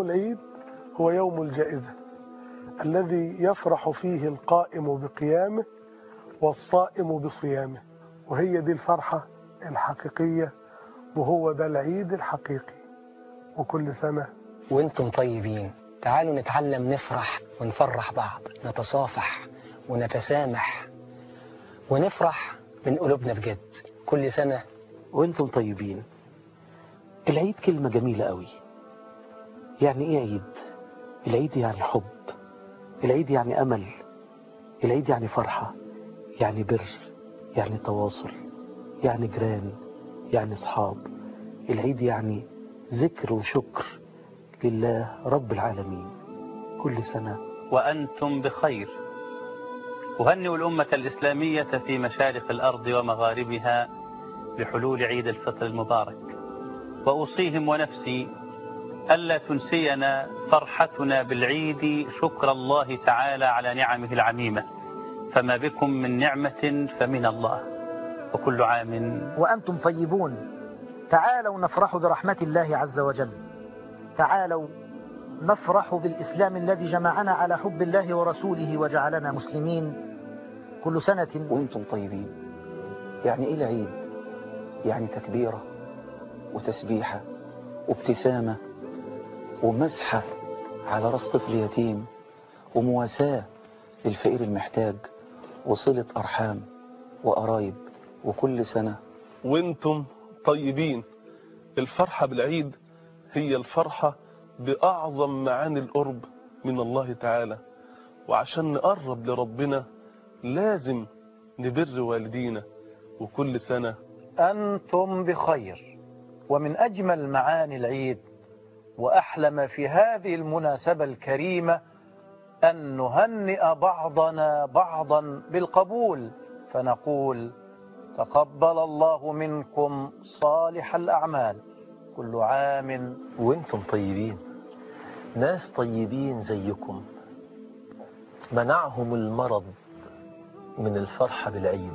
العيد هو يوم الجائزة الذي يفرح فيه القائم بقيامه والصائم بصيامه وهي دي الفرحة الحقيقية وهو ده العيد الحقيقي وكل سنة وانتم طيبين تعالوا نتعلم نفرح ونفرح بعض نتصافح ونتسامح ونفرح من قلوبنا بجد كل سنة وانتم طيبين العيد كلمة جميلة قوي يعني ايه عيد العيد يعني حب العيد يعني امل العيد يعني فرحة يعني بر يعني تواصل يعني جيران يعني اصحاب العيد يعني ذكر وشكر لله رب العالمين كل سنة وأنتم بخير أهنئ الأمة الإسلامية في مشارق الأرض ومغاربها بحلول عيد الفطر المبارك وأوصيهم ونفسي ألا تنسينا فرحتنا بالعيد شكر الله تعالى على نعمه العميمة فما بكم من نعمة فمن الله وكل عام وأنتم طيبون تعالوا نفرح برحمة الله عز وجل تعالوا نفرح بالإسلام الذي جمعنا على حب الله ورسوله وجعلنا مسلمين كل سنة وانتم طيبين يعني ايه العيد يعني تكبيرة وتسبيحة وابتسامة ومسحة على راس طفل يتيم ومواساة للفقير المحتاج وصلة أرحام وقرايب وكل سنة وانتم طيبين الفرحة بالعيد هي الفرحة بأعظم معاني القرب من الله تعالى وعشان نقرب لربنا لازم نبر والدينا وكل سنة أنتم بخير ومن أجمل معاني العيد وأحلى ما في هذه المناسبة الكريمة أن نهنئ بعضنا بعضا بالقبول فنقول تقبل الله منكم صالح الأعمال كل عام وانتم طيبين ناس طيبين زيكم منعهم المرض من الفرحة بالعيد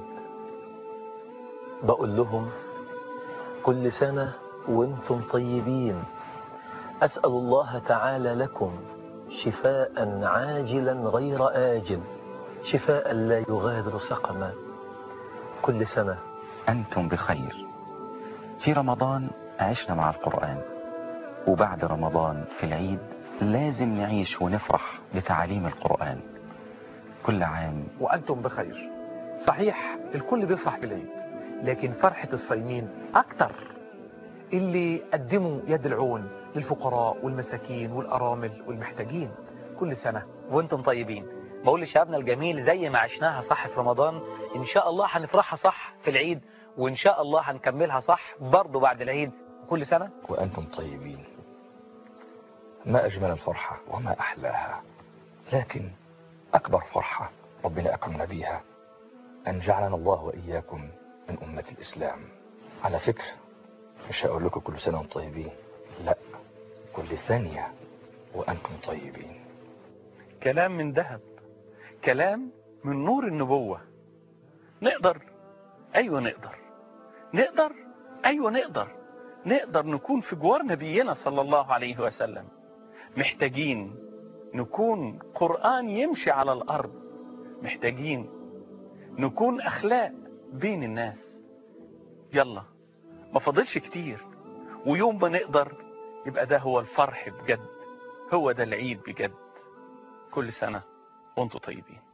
بقول لهم كل سنة وانتم طيبين أسأل الله تعالى لكم شفاء عاجلا غير آجل شفاء لا يغادر سقما كل سنة أنتم بخير في رمضان عشنا مع القرآن وبعد رمضان في العيد لازم نعيش ونفرح بتعاليم القرآن كل عام وأنتم بخير صحيح الكل بيفرح بالعيد لكن فرحة الصايمين أكتر اللي قدموا يد العون للفقراء والمساكين والأرامل والمحتاجين كل سنة وانتم طيبين بقول لشبابنا الجميل زي ما عشناها صح في رمضان إن شاء الله هنفرحها صح في العيد وإن شاء الله هنكملها صح برضه بعد العيد كل سنة وأنتم طيبين ما أجمل الفرحة وما أحلاها لكن أكبر فرحة ربنا أكرمنا بيها أن جعلنا الله وإياكم من أمة الإسلام على فكرة مش هقول لكم كل سنة وانتم طيبين لا كل ثانية وأنتم طيبين كلام من ذهب كلام من نور النبوة نقدر أيوة نقدر نقدر أيوة نقدر نقدر نكون في جوار نبينا صلى الله عليه وسلم محتاجين نكون قرآن يمشي على الأرض محتاجين نكون أخلاق بين الناس يلا ما فاضلش كتير ويوم ما نقدر يبقى ده هو الفرح بجد هو ده العيد بجد كل سنة وانتم طيبين